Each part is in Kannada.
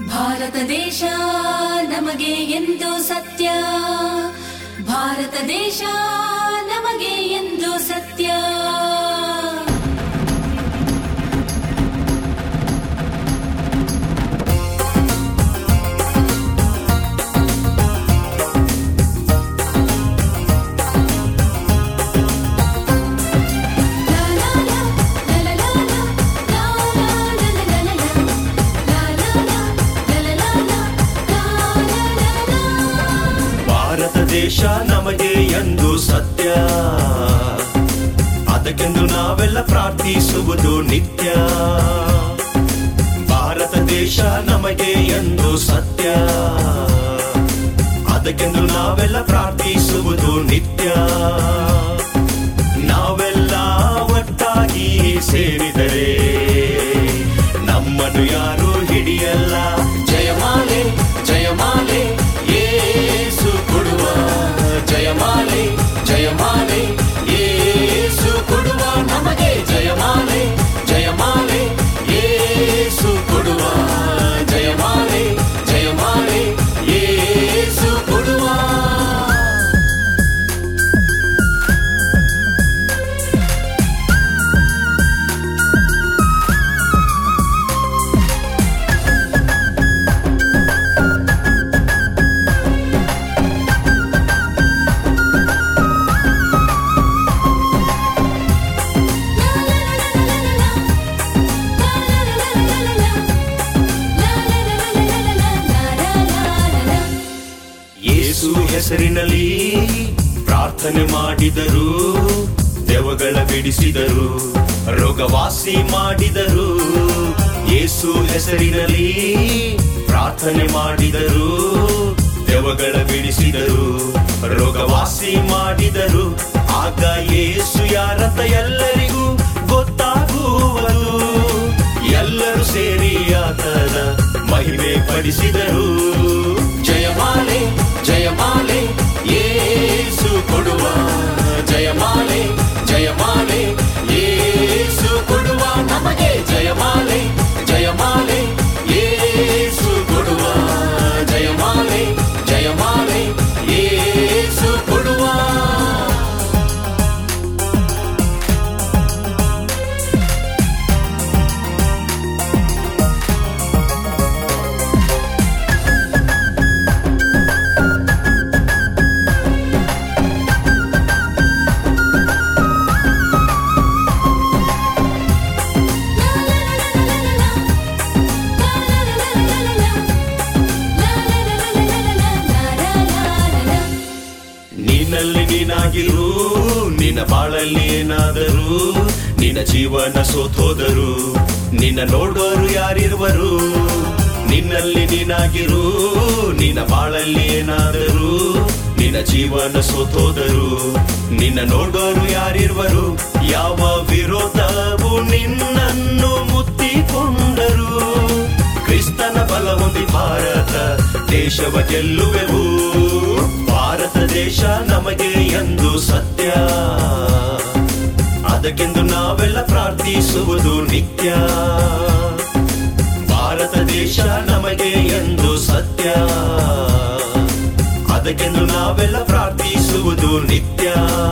ಭಾರತ ದೇಶ ನಮಗೆ ಎಂದು ಸತ್ಯ ಭಾರತ ದೇಶ ನಮಗೆ ಎಂದು ಸತ್ಯ ಭಾರತ ದೇಶ ನಮಗೆ ಎಂದು ಸತ್ಯ ಅದಕ್ಕೆಂದು ನಾವೆಲ್ಲ ಪ್ರಾರ್ಥಿಸುವುದು ನಿತ್ಯ ಭಾರತ ದೇಶ ನಮಗೆ ಎಂದು ಸತ್ಯ ಅದಕ್ಕೆಂದು ನಾವೆಲ್ಲ ಪ್ರಾರ್ಥಿಸುವುದು ನಿತ್ಯ ನಾವೆಲ್ಲ ಒಟ್ಟಾಗಿ ಸೇರಿದರೆ ನಮ್ಮನ್ನು ಯಾರು ಹಿಡಿಯಲ್ಲ ಜಯಮಾಲೆ ಜಯಮಾಲೆ ಏಸು ಕೊಡುವ ಜಯಮಾಲೆ ಜಯಮಾಲೆ ಏಸು ಕೊಡುವ ನಮಗೆ ಜಯಮಾಲೆ ಜಯಮಾಲೆ ಏಸು ಕೊಡುವ ಜಯಮಾಲೆ ಜಯಮಾಲೆ ಏಸು ಕೊಡುವ ಯೇಸು ಹೆಸರಿನಲ್ಲಿ ಪ್ರಾರ್ಥನೆ ಮಾಡಿದರು ದೆವಗಳ ಬಿಡಿಸಿದರು ರೋಗವಾಸಿ ಮಾಡಿದರು ಯೇಸು ಹೆಸರಿನಲ್ಲಿ ಪ್ರಾರ್ಥನೆ ಮಾಡಿದರು ದೆವಗಳ ಬಿಡಿಸಿದರು ರೋಗವಾಸಿ ಮಾಡಿದರು ಆಗ ಯೇಸು ಯಾರಂತ ಎಲ್ಲರಿಗೂ ಗೊತ್ತಾಗುವುದು ಎಲ್ಲರೂ ಸೇರಿ ಆತನ ಮಹಿಮೆ ಪಡಿಸಿದರು ಜಯಮಾಲೆ ಜಯಮಾಲೆ ಏಸು ಕೊಡುವ ಜಯಮಾಲೆ ಜಯಮಾಲೆ ಏಸು ಕೊಡುವ ನಮಗೆ ಜಯಮಾಲೆ ಜಯಮಾಲೆ ಏಸು ಕೊಡುವ ಜಯಮಾಲೆ ಜಯಮಾಲೆ ಏಸು ಕೊಡುವ ನಿನ್ನಲ್ಲಿ ನೀನಾಗಿರು ನಿನ್ನ ಬಾಳಲ್ಲಿ ಏನಾದರೂ ನಿನ್ನ ಜೀವನ ಸೋತೋದರು ನಿನ್ನ ನೋಡೋರು ಯಾರಿರುವರು ನಿನ್ನಲ್ಲಿ ನೀನಾಗಿರು ನಿನ್ನ ಬಾಳಲ್ಲಿ ಏನಾದರೂ ನಿನ್ನ ಜೀವನ ಸೋತೋದರು ನಿನ್ನ ನೋಡೋರು ಯಾರಿರುವರು ಯಾವ ವಿರೋಧವು ನಿನ್ನನ್ನು ಮುತ್ತಿಕೊಂಡರು ಕ್ರಿಸ್ತನ ಬಲ ಹೊಂದಿ ಭಾರತ ದೇಶವ ಗೆಲ್ಲುವೆವು ಭಾರತ ದೇಶ ನಮಗೆ ಎಂದು ಸತ್ಯ ಅದಕ್ಕೆಂದು ನಾವೆಲ್ಲ ಪ್ರಾರ್ಥಿಸುವುದು ನಿತ್ಯ ಭಾರತ ದೇಶ ನಮಗೆ ಎಂದು ಸತ್ಯ ಅದಕ್ಕೆಂದು ನಾವೆಲ್ಲ ಪ್ರಾರ್ಥಿಸುವುದು ನಿತ್ಯ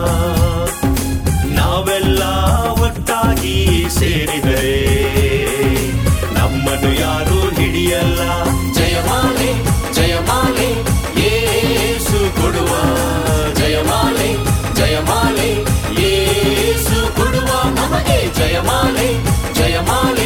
ನಾವೆಲ್ಲ ಒಟ್ಟಾಗಿ ಸೇರಿದರೆ ನಮ್ಮನ್ನು ಯಾರು ಹಿಡಿಯಲ್ಲ ಜಯಮಾಲೆ ಜಯಮಾಲೆ ಏಸು ಕೊಡುವ ಜಯಮಾಲೆ ಜಯಮಾಲೆ ಏಸು ಕೊಡುವ ನಮಗೆ ಜಯಮಾಲೆ ಜಯಮಾಲೆ